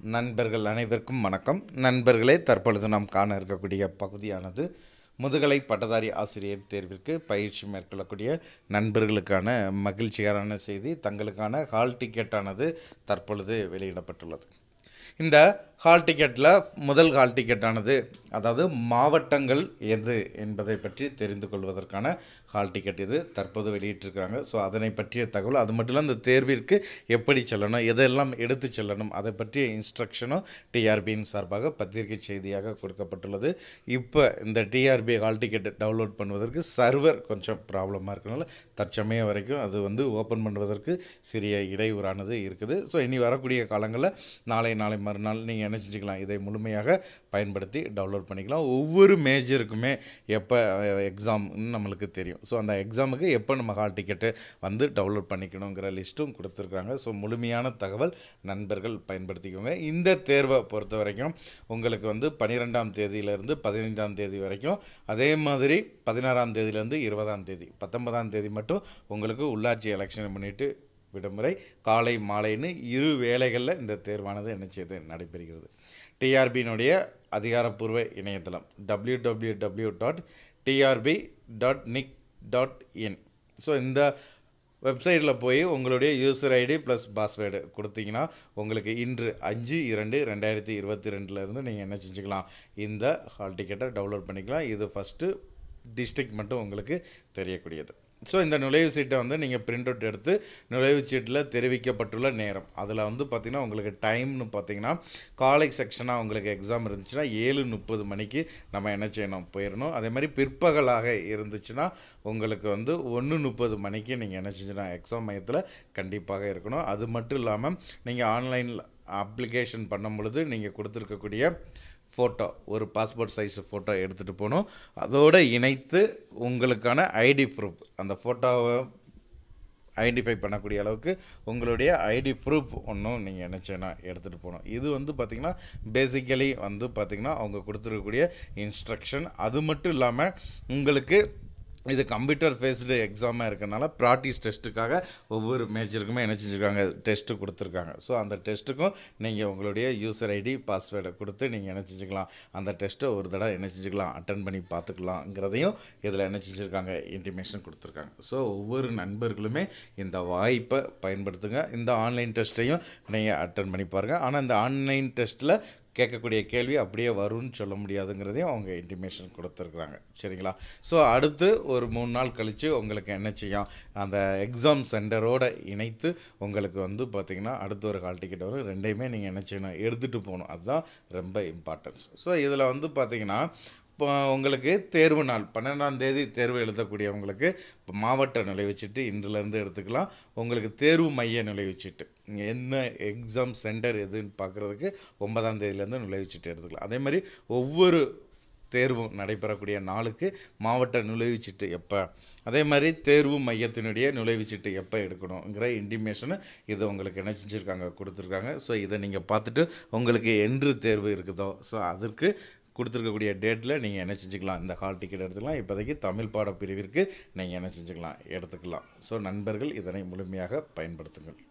நண்பர்கள் அனைவருக்கும் வணக்கம் நண்பர்களே தற்பொழுது நாம் காண இருக்கக்கூடிய பகுதியானது முதுகலை பட்டதாரி ஆசிரியர் தேர்விற்கு பயிற்சி மேற்கொள்ளக்கூடிய நண்பர்களுக்கான மகிழ்ச்சிகரமான செய்தி தங்களுக்கான ஹால் டிக்கெட்டானது தற்பொழுது வெளியிடப்பட்டுள்ளது இந்த ஹால் டிக்கெட்டில் முதல் ஹால் டிக்கெட்டானது அதாவது மாவட்டங்கள் எது என்பதை பற்றி தெரிந்து கொள்வதற்கான ஹால் டிக்கெட் இது தற்போது வெளியிட்டிருக்கிறாங்க ஸோ அதனை பற்றிய தகவல் அது மட்டும் இல்லை இந்த தேர்விற்கு எப்படி செல்லணும் எதெல்லாம் எடுத்து செல்லணும் அதை பற்றிய இன்ஸ்ட்ரக்ஷனும் டிஆர்பியின் சார்பாக பத்திரிகை செய்தியாக கொடுக்கப்பட்டுள்ளது இப்போ இந்த டிஆர்பி ஹால் டிக்கெட் டவுன்லோட் பண்ணுவதற்கு சர்வர் கொஞ்சம் ப்ராப்ளமாக இருக்கனால தற்சமயம் வரைக்கும் அது வந்து ஓப்பன் பண்ணுவதற்கு சிறிய இடையூறானது இருக்குது ஸோ இனி வரக்கூடிய காலங்களில் நாளை நாளை மறுநாள் நீங்கள் என்ன செஞ்சுக்கலாம் இதை முழுமையாக பயன்படுத்தி டவுன்லோட் பண்ணிக்கலாம் ஒவ்வொரு மேஜருக்குமே எப்போ எக்ஸாம்னு நம்மளுக்கு தெரியும் ஸோ அந்த எக்ஸாமுக்கு எப்போ நம்ம ஹால் டிக்கெட்டு வந்து டவுன்லோட் பண்ணிக்கணுங்கிற லிஸ்ட்டும் கொடுத்துருக்காங்க ஸோ முழுமையான தகவல் நண்பர்கள் பயன்படுத்திக்கோங்க இந்த தேர்வை பொறுத்த வரைக்கும் உங்களுக்கு வந்து பன்னிரெண்டாம் தேதியிலேருந்து பதினைந்தாம் தேதி வரைக்கும் அதே மாதிரி பதினாறாம் தேதியிலேருந்து இருபதாம் தேதி பத்தொன்பதாம் தேதி மட்டும் உங்களுக்கு உள்ளாட்சி எலெக்ஷன் பண்ணிவிட்டு விடுமுறை காலை மாலைன்னு இரு வேளைகளில் இந்த தேர்வானது என்ன செய்து நடைபெறுகிறது டிஆர்பியினுடைய அதிகாரப்பூர்வ இணையதளம் W W W dot TRB dot nic dot in so இந்த வெப்சைட்டில் போய் உங்களுடைய யூசர் ஐடி ப்ளஸ் பாஸ்வேர்டு கொடுத்தீங்கன்னா உங்களுக்கு இன்று அஞ்சு இரண்டு ரெண்டாயிரத்தி இருபத்தி ரெண்டுலேருந்து நீங்கள் என்ன செஞ்சுக்கலாம் இந்த ஹால் டிக்கெட்டை டவுன்லோட் பண்ணிக்கலாம் இது ஃபஸ்ட்டு டிஸ்ட்ரிக்ட் மட்டும் உங்களுக்கு தெரியக்கூடியது ஸோ இந்த நுழைவு சீட்டை வந்து நீங்கள் பிரிண்ட் அவுட் எடுத்து நுழைவு சீட்டில் தெரிவிக்கப்பட்டுள்ள நேரம் அதில் வந்து பார்த்திங்கன்னா உங்களுக்கு டைம்னு பார்த்தீங்கன்னா காலை செக்ஷனாக உங்களுக்கு எக்ஸாம் இருந்துச்சுன்னா ஏழு முப்பது மணிக்கு நம்ம என்ன செய்யணும் போயிடணும் அதே மாதிரி பிற்பகலாக இருந்துச்சுன்னா உங்களுக்கு வந்து ஒன்று முப்பது மணிக்கு நீங்கள் என்ன செஞ்சுனா எக்ஸாம் மையத்தில் கண்டிப்பாக இருக்கணும் அது மட்டும் இல்லாமல் நீங்கள் ஆன்லைனில் அப்ளிகேஷன் பண்ணும் பொழுது நீங்கள் கொடுத்துருக்கக்கூடிய ஃபோட்டோ ஒரு பாஸ்போர்ட் சைஸ் ஃபோட்டோ எடுத்துகிட்டு போகணும் அதோடு இணைத்து உங்களுக்கான ஐடி ப்ரூஃப் அந்த ஃபோட்டோவை ஐடென்டிஃபை பண்ணக்கூடிய அளவுக்கு உங்களுடைய ஐடி ப்ரூஃப் ஒன்றும் நீங்கள் என்ன செய்யணும் எடுத்துகிட்டு போகணும் இது வந்து பார்த்திங்கன்னா பேசிக்கலி வந்து பார்த்திங்கன்னா அவங்க கொடுத்துருக்கக்கூடிய இன்ஸ்ட்ரக்ஷன் அது மட்டும் இல்லாமல் உங்களுக்கு இது கம்ப்யூட்டர் பேஸ்டு எக்ஸாமாக இருக்கனால ப்ராக்டிஸ் டெஸ்ட்டுக்காக ஒவ்வொரு மேஜருக்குமே என்ன செஞ்சுருக்காங்க டெஸ்ட்டு கொடுத்துருக்காங்க ஸோ அந்த டெஸ்ட்டுக்கும் நீங்கள் உங்களுடைய யூசர் ஐடி பாஸ்வேர்டை கொடுத்து நீங்கள் என்ன செஞ்சுக்கலாம் அந்த டெஸ்ட்டை ஒரு தடவை என்ன செஞ்சுக்கலாம் அட்டன் பண்ணி பார்த்துக்கலாங்கிறதையும் இதில் என்ன செஞ்சுருக்காங்க இன்டிமேஷன் கொடுத்துருக்காங்க ஸோ ஒவ்வொரு நண்பர்களுமே இந்த வாய்ப்பை பயன்படுத்துங்க இந்த ஆன்லைன் டெஸ்ட்டையும் நீங்கள் அட்டன் பண்ணி பாருங்கள் ஆனால் இந்த ஆன்லைன் டெஸ்ட்டில் கேட்கக்கூடிய கேள்வி அப்படியே வரும்னு சொல்ல முடியாதுங்கிறதையும் அவங்க இன்டிமேஷன் கொடுத்துருக்குறாங்க சரிங்களா ஸோ அடுத்து ஒரு மூணு நாள் கழித்து உங்களுக்கு என்ன செய்யும் அந்த எக்ஸாம் சென்டரோடு இணைத்து உங்களுக்கு வந்து பார்த்திங்கன்னா அடுத்து ஒரு கால் டிக்கெட் வரும் ரெண்டையுமே நீங்கள் என்ன செய்யணும் எடுத்துகிட்டு போகணும் அதுதான் ரொம்ப இம்பார்ட்டன்ஸ் ஸோ இதில் வந்து பார்த்திங்கன்னா இப்போ உங்களுக்கு தேர்வு நாள் பன்னெண்டாம் தேதி தேர்வு எழுதக்கூடியவங்களுக்கு இப்போ மாவட்ட நுழைவுச்சீட்டு இன்றிலேருந்து எடுத்துக்கலாம் உங்களுக்கு தேர்வு மைய நுழைவுச்சீட்டு நீங்கள் என்ன எக்ஸாம் சென்டர் எதுன்னு பார்க்குறதுக்கு ஒன்பதாம் தேதியிலேருந்து நுழைவுச்சீட்டு எடுத்துக்கலாம் அதே மாதிரி ஒவ்வொரு தேர்வும் நடைபெறக்கூடிய நாளுக்கு மாவட்ட நுழைவுச்சீட்டு எப்போ அதே மாதிரி தேர்வு மையத்தினுடைய நுழைவுச்சீட்டு எப்போ எடுக்கணுங்கிற இன்டிமேஷனை இது உங்களுக்கு என்ன செஞ்சுருக்காங்க கொடுத்துருக்காங்க ஸோ இதை நீங்கள் பார்த்துட்டு உங்களுக்கு என்று தேர்வு இருக்குதோ ஸோ அதற்கு கொடுத்துருக்கக்கூடிய டேட்டில் நீங்கள் என்ன செஞ்சுக்கலாம் இந்த ஹால் டிக்கெட் எடுத்துக்கலாம் இப்போதைக்கு தமிழ் பாட பிரிவிற்கு நீங்கள் என்ன செஞ்சுக்கலாம் எடுத்துக்கலாம் ஸோ நண்பர்கள் இதனை முழுமையாக பயன்படுத்துங்கள்